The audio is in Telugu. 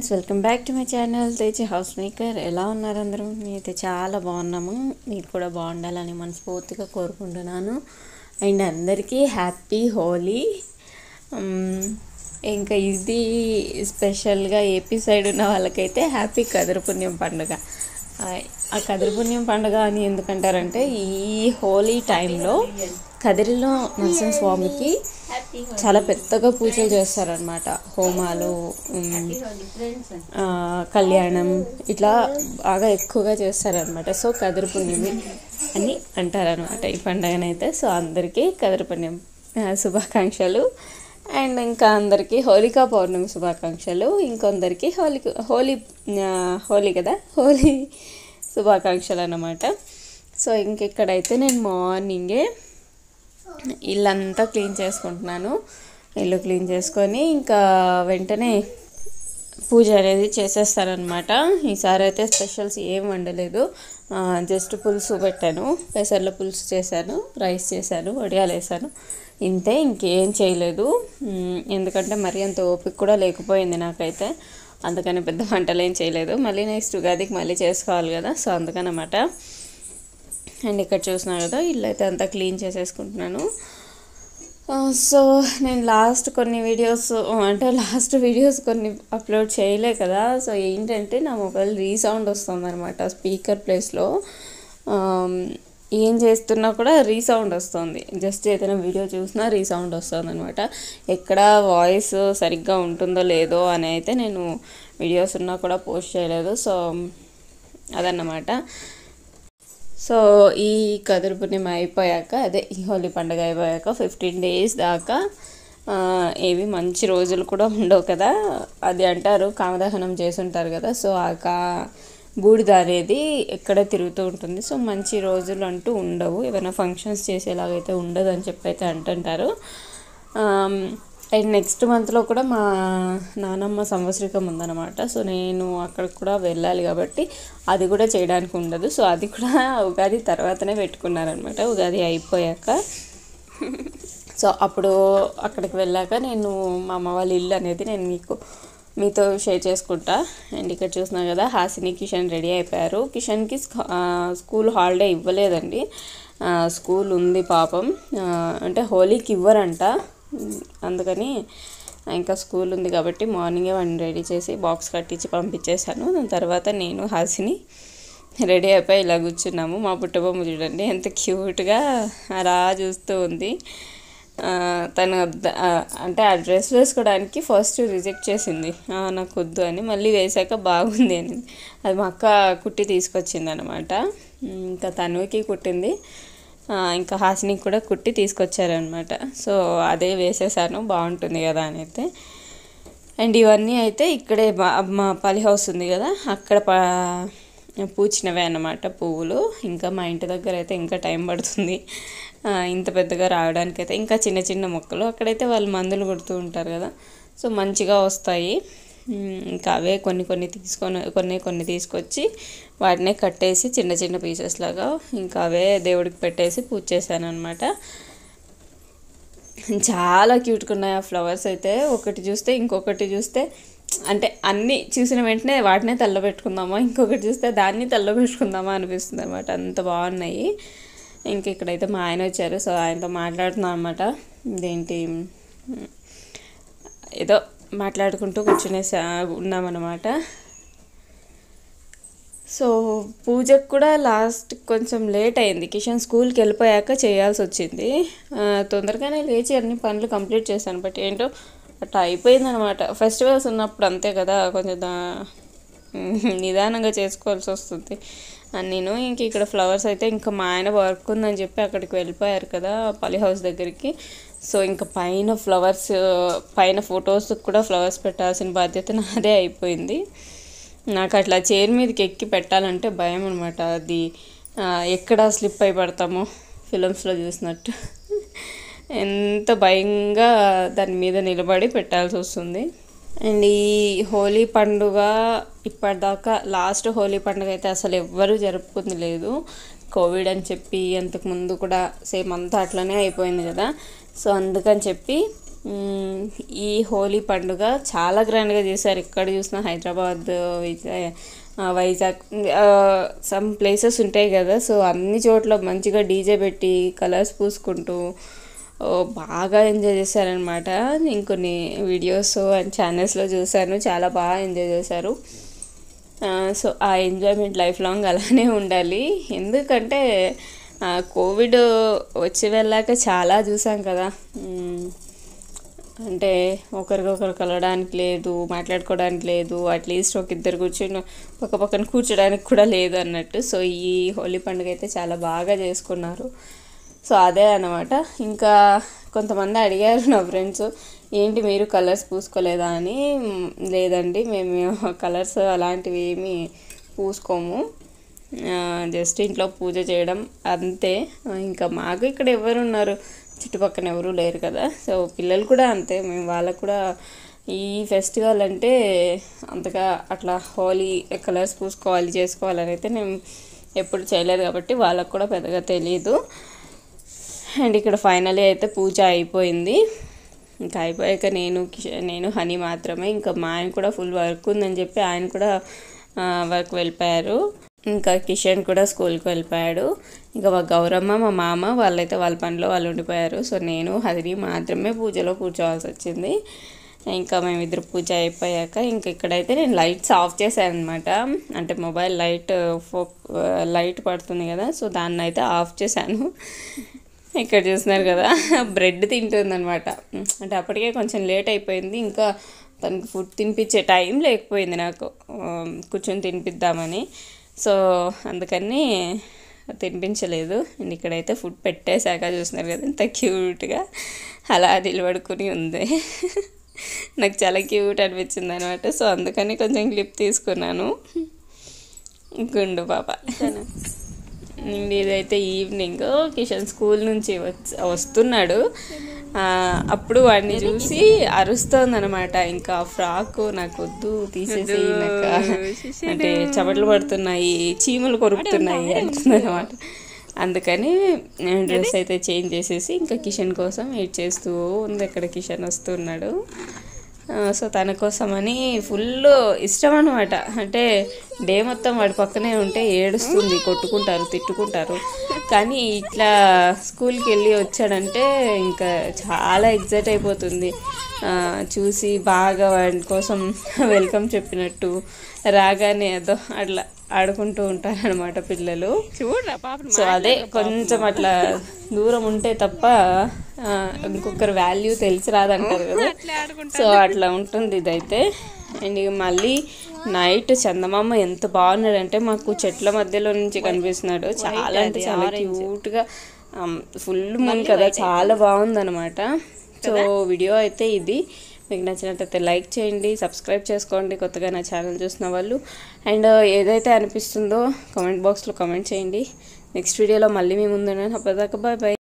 Friends welcome back to my channel Teja house maker ఎలా ఉన్నారు అందరూ నేనైతే చాలా బాగున్నాము మీరు కూడా బాగుండాలని మనస్ఫూర్తిగా కోరుకుంటున్నాను అండ్ అందరికీ హ్యాపీ హోలీ మ్, ఇంకా ఇది స్పెషల్గా ఏపీ సైడ్ ఉన్న వాళ్ళకైతే హ్యాపీ కదిరిపుణ్యం పండుగ ఆ, ఆ కదిరిపుణ్యం పండుగ అని ఎందుకంటారంటే ఈ హోలీ టైంలో కదిరిలో నరసింహస్వామికి చాలా పెద్దగా పూజలు చేస్తారనమాట హోమాలు ఉమ్, ఆ, కళ్యాణం ఇట్లా బాగా ఎక్కువగా చేస్తారనమాట సో కదిరి పుణ్యమి అని అంటారనమాట ఈ పండగనైతే సో అందరికీ కదిరి పుణ్యం ఆ, శుభాకాంక్షలు అండ్ ఇంకా అందరికీ హోలికా పౌర్ణమి శుభాకాంక్షలు ఇంకొందరికి హోలీ హోలీ ఆ, హోలీ కదా హోలీ శుభాకాంక్షలు అన్నమాట సో ఇంకెక్కడైతే నేను మార్నింగే ఇల్లంతా క్లీన్ చేసుకుంటున్నాను ఇల్లు క్లీన్ చేసుకొని ఇంకా వెంటనే పూజ అనేది చేసేస్తారనమాట ఈసారి అయితే స్పెషల్స్ ఏం వండలేదు ఆ, జస్ట్ పులుసు పెట్టాను పెసర్ల పులుసు చేశాను రైస్ చేశాను వడియాలు వేసాను ఇంతే ఇంకేం చేయలేదు ఉమ్, ఎందుకంటే మరి అంత ఓపిక కూడా లేకపోయింది నాకైతే అందుకని పెద్ద వంటలు ఏం చేయలేదు మళ్ళీ నెక్స్ట్ ఉగాదికి మళ్ళీ చేసుకోవాలి కదా సో అందుకనమాట అండ్ ఇక్కడ చూసినా కదా ఇల్లు అయితే అంతా క్లీన్ చేసేసుకుంటున్నాను ఆ, సో నేను లాస్ట్ కొన్ని వీడియోస్ అంటే లాస్ట్ వీడియోస్ కొన్ని అప్లోడ్ చేయలే కదా సో ఏంటంటే నా మొబైల్ రీసౌండ్ వస్తుంది అనమాట స్పీకర్ ప్లేస్లో ఏం చేస్తున్నా కూడా రీసౌండ్ వస్తుంది జస్ట్ ఏదైనా వీడియో చూసినా రీసౌండ్ వస్తుంది అనమాట ఎక్కడ వాయిస్ సరిగ్గా ఉంటుందో లేదో అని అయితే నేను వీడియోస్ ఉన్నా కూడా పోస్ట్ చేయలేదు సో అదన్నమాట సో ఈ కదురు పూర్ణిమ అయిపోయాక అదే ఈ హోలీ పండుగ అయిపోయాక ఫిఫ్టీన్ డేస్ దాకా ఆ, ఏవి మంచి రోజులు కూడా ఉండవు కదా అది అంటారు కామదహనం చేసుంటారు కదా సో ఆ కా బూడిద అనేది ఎక్కడ తిరుగుతూ ఉంటుంది సో మంచి రోజులు అంటూ ఉండవు ఏమైనా ఫంక్షన్స్ చేసేలాగైతే ఉండదు అని చెప్పి అయితే అంటుంటారు ఆమ్, అండ్ నెక్స్ట్ మంత్లో కూడా మా నానమ్మ సంవత్సరికం ఉందన్నమాట సో నేను అక్కడికి కూడా వెళ్ళాలి కాబట్టి అది కూడా చేయడానికి ఉండదు సో అది కూడా ఉగాది తర్వాతనే పెట్టుకున్నారనమాట ఉగాది అయిపోయాక సో అప్పుడు అక్కడికి వెళ్ళాక నేను మా అమ్మ వాళ్ళ ఇల్లు అనేది నేను మీకు మీతో షేర్ చేసుకుంటా అండ్ ఇక్కడ చూసినా కదా హాసిని కిషన్ రెడీ అయిపోయారు కిషన్కి స్క- ఆ, స్కూల్ హాలిడే ఇవ్వలేదండి ఆ, స్కూల్ ఉంది పాపం ఆ, అంటే హోలీకి ఇవ్వరంట ఉమ్, అందుకని ఇంకా స్కూల్ ఉంది కాబట్టి మార్నింగే వాడిని రెడీ చేసి బాక్స్ కట్టించి పంపించేశాను దాని తర్వాత నేను హాసిని రెడీ అయిపోయి ఇలా కూర్చున్నాము మా పుట్టబొమ్మ చూడండి ఎంత క్యూట్గా అలా చూస్తూ ఉంది ఆ, తను వద్ద- ఆ, అంటే ఆ డ్రెస్ వేసుకోవడానికి ఫస్ట్ రిజెక్ట్ చేసింది ఆ, నాకు వద్దు అని మళ్ళీ వేసాక బాగుంది అని అది మా అక్క కుట్టి తీసుకొచ్చింది అనమాట ఇంకా తనుకి కుట్టింది ఆ, ఇంకా హాసినికి కూడా కుట్టి తీసుకొచ్చారనమాట సో అదే వేసేసాను బాగుంటుంది కదా అని అయితే అండ్ ఇవన్నీ అయితే ఇక్కడే మా మా పలి హౌస్ ఉంది కదా అక్కడ ప పూచినవే అన్నమాట పువ్వులు ఇంకా మా ఇంటి దగ్గర అయితే ఇంకా టైం పడుతుంది ఆ, ఇంత పెద్దగా రావడానికి అయితే ఇంకా చిన్న చిన్న మొక్కలు అక్కడైతే వాళ్ళు మందులు కొడుతూ ఉంటారు కదా సో మంచిగా వస్తాయి ఉమ్, ఇంకా అవే కొన్ని కొన్ని తీసుకొని కొన్ని కొన్ని తీసుకొచ్చి వాటినే కట్టేసి చిన్న చిన్న పీసెస్ లాగా ఇంకా అవే దేవుడికి పెట్టేసి పూజ చేశాను అనమాట చాలా క్యూట్గా ఉన్నాయి ఆ ఫ్లవర్స్ అయితే ఒకటి చూస్తే ఇంకొకటి చూస్తే అంటే అన్నీ చూసిన వెంటనే వాటినే తల్ల పెట్టుకుందామా ఇంకొకటి చూస్తే దాన్ని తల్ల పెట్టుకుందామా అనిపిస్తుంది అనమాట అంత బాగున్నాయి ఇంక ఇక్కడైతే మా ఆయన వచ్చారు సో ఆయనతో మాట్లాడుతున్నాం అనమాట ఇదేంటి ఉమ్, ఏదో మాట్లాడుకుంటూ కూర్చునే ఉన్నామన్నమాట సో పూజకు కూడా లాస్ట్ కొంచెం లేట్ అయింది కిషన్ స్కూల్కి వెళ్ళిపోయాక చేయాల్సి వచ్చింది ఆ, తొందరగానే లేచి అన్ని పనులు కంప్లీట్ చేశాను బట్ ఏంటో అట్లా అయిపోయింది అనమాట ఫెస్టివల్స్ ఉన్నప్పుడు అంతే కదా కొంచెం దా- నిదానంగా చేసుకోవాల్సి వస్తుంది అని నేను ఇంక ఇక్కడ ఫ్లవర్స్ అయితే ఇంకా మా ఆయన వర్క్ ఉందని చెప్పి అక్కడికి వెళ్ళిపోయారు కదా పలి హౌస్ దగ్గరికి సో ఇంకా పైన ఫ్లవర్స్ పైన ఫొటోస్ కూడా ఫ్లవర్స్ పెట్టాల్సిన బాధ్యత నాదే అయిపోయింది నాకు అట్లా చైర్ మీదకి ఎక్కి పెట్టాలంటే భయం అనమాట అది ఆ, ఎక్కడ స్లిప్ అయి పడతామో ఫిలిమ్స్లో చూసినట్టు ఎంత భయంగా దాని మీద నిలబడి పెట్టాల్సి వస్తుంది అండ్ ఈ హోలీ పండుగ ఇప్పటిదాకా లాస్ట్ హోలీ పండుగ అయితే అసలు ఎవ్వరూ జరుపుకుంది లేదు కోవిడ్ అని చెప్పి అంతకు ముందు కూడా సేమ్ అంతా అట్లనే అయిపోయింది కదా సో అందుకని చెప్పి మ్మ్, ఈ హోలీ పండుగ చాలా గ్రాండ్గా చేశారు ఎక్కడ చూసినా హైదరాబాద్ విజయ్ ఆ, వైజాగ్ సమ్ ప్లేసెస్ ఉంటాయి కదా సో అన్ని చోట్ల మంచిగా డీజే పెట్టి కలర్స్ పూసుకుంటూ ఓ, బాగా ఎంజాయ్ చేశారనమాట ఇంకొన్ని వీడియోస్ అండ్ ఛానల్స్లో చూశాను చాలా బాగా ఎంజాయ్ చేశారు ఆ, సో ఆ ఎంజాయ్మెంట్ లైఫ్ లాంగ్ అలానే ఉండాలి ఎందుకంటే ఆ, కోవిడ్ వచ్చి వెళ్ళాక చాలా చూసాం కదా మ్మ్. అంటే ఒకరికొకరు కలవడానికి లేదు మాట్లాడుకోవడానికి లేదు అట్లీస్ట్ ఒక ఇద్దరు కూర్చొని పక్క పక్కన కూర్చోడానికి కూడా లేదు అన్నట్టు సో ఈ హోలీ పండుగ అయితే చాలా బాగా చేసుకున్నారు సో అదే అన్నమాట ఇంకా కొంతమంది అడిగారు నా ఫ్రెండ్స్ ఏంటి మీరు కలర్స్ పూసుకోలేదా అని "మ్, లేదండి మేము కలర్స్ అలాంటివి ఏమీ పూసుకోము జస్ట్ ఇంట్లో పూజ చేయడం అంతే ఇంకా మాకు ఇక్కడ ఎవరు ఉన్నారు చుట్టుపక్కన ఎవరు లేరు కదా సో పిల్లలు కూడా అంతే మేము వాళ్ళకు కూడా ఈ ఫెస్టివల్ అంటే అంతగా అట్లా హోలీ కలర్స్ పూసుకోవాలి చేసుకోవాలని అయితే నేను ఎప్పుడు చేయలేదు కాబట్టి వాళ్ళకు కూడా పెద్దగా తెలియదు అండ్ ఇక్కడ ఫైనలీ అయితే పూజ అయిపోయింది ఇంకా అయిపోయాక నేను కిష- నేను హనీ మాత్రమే ఇంకా మా ఆయన కూడా ఫుల్ వర్క్ ఉందని చెప్పి ఆయన కూడా వర్క్ వెళ్ళిపోయారు ఇంకా కిషన్ కూడా స్కూల్కి వెళ్ళిపోయాడు ఇంకా మా గౌరమ్మ మా మామ వాళ్ళైతే వాళ్ళ పనిలో వాళ్ళు ఉండిపోయారు సో నేను హరిని మాత్రమే పూజలో కూర్చోవాల్సి వచ్చింది ఇంకా మేమిద్దరు పూజ అయిపోయాక ఇంక ఇక్కడైతే నేను లైట్స్ ఆఫ్ చేశాను అనమాట అంటే మొబైల్ లైట్ ఫో లైట్ పడుతుంది కదా సో దాన్ని అయితే ఆఫ్ చేశాను ఇక్కడ చూస్తున్నారు కదా బ్రెడ్ తింటుంది అనమాట అంటే అప్పటికే కొంచెం లేట్ అయిపోయింది ఇంకా తనకి ఫుడ్ తినిపించే టైం లేకపోయింది నాకు ఆ, కూర్చొని తినిపిద్దామని సో అందుకని తినిపించలేదు అండ్ ఇక్కడైతే ఫుడ్ పెట్టేశాక చూస్తున్నారు కదా ఇంత క్యూట్గా అలా నిలబడుకుని ఉంది నాకు చాలా క్యూట్ అనిపించింది అనమాట సో అందుకని కొంచెం క్లిప్ తీసుకున్నాను గుండు పాప అండ్ ఇదైతే ఈవినింగ్ కిషన్ స్కూల్ నుంచి వచ్చి వస్తున్నాడు ఆ, అప్పుడు వాడిని చూసి అరుస్తోంది అనమాట ఇంకా ఫ్రాక్ నాకు వద్దు తీసేసి నాకు అంటే చెమటలు పడుతున్నాయి చీమలు కొరుకుతున్నాయి అంటుంది అనమాట అందుకని నేను డ్రెస్ అయితే చేంజ్ చేసేసి ఇంకా కిషన్ కోసం వెయిట్ చేస్తూ ఉంది అక్కడ కిషన్ వస్తున్నాడు ఆ, సో తన కోసమని ఫుల్ ఇష్టం అనమాట అంటే డే మొత్తం వాడి పక్కనే ఉంటే ఏడుస్తుంది కొట్టుకుంటారు తిట్టుకుంటారు కానీ ఇట్లా స్కూల్కి వెళ్ళి వచ్చాడంటే ఇంకా చాలా ఎగ్జైట్ అయిపోతుంది ఆ, చూసి బాగా వాడి కోసం వెల్కమ్ చెప్పినట్టు రాగానే ఏదో అట్లా ఆడుకుంటూ ఉంటారనమాట పిల్లలు చూడరా పాప సో అదే కొంచెం అట్లా దూరం ఉంటే తప్ప ఆ, ఇంకొకరు వాల్యూ తెలిసి రాదంటారు కదా సో అట్లా ఉంటుంది ఇదైతే అండ్ ఇక మళ్ళీ నైట్ చందమామ ఎంత బాగున్నాడంటే మాకు చెట్ల మధ్యలో నుంచి కనిపిస్తున్నాడు చాలా అంటే చాలా క్యూట్గా ఫుల్ మూన్ కదా చాలా బాగుందన్నమాట సో వీడియో అయితే ఇది మీకు నచ్చినట్లయితే లైక్ చేయండి సబ్స్క్రైబ్ చేసుకోండి కొత్తగా నా ఛానల్ చూసిన వాళ్ళు అండ్ ఏదైతే అనిపిస్తుందో కామెంట్ బాక్స్లో కామెంట్ చేయండి నెక్స్ట్ వీడియోలో మళ్ళీ మీ ముందు అప్పటిదాకా బాయ్ బాయ్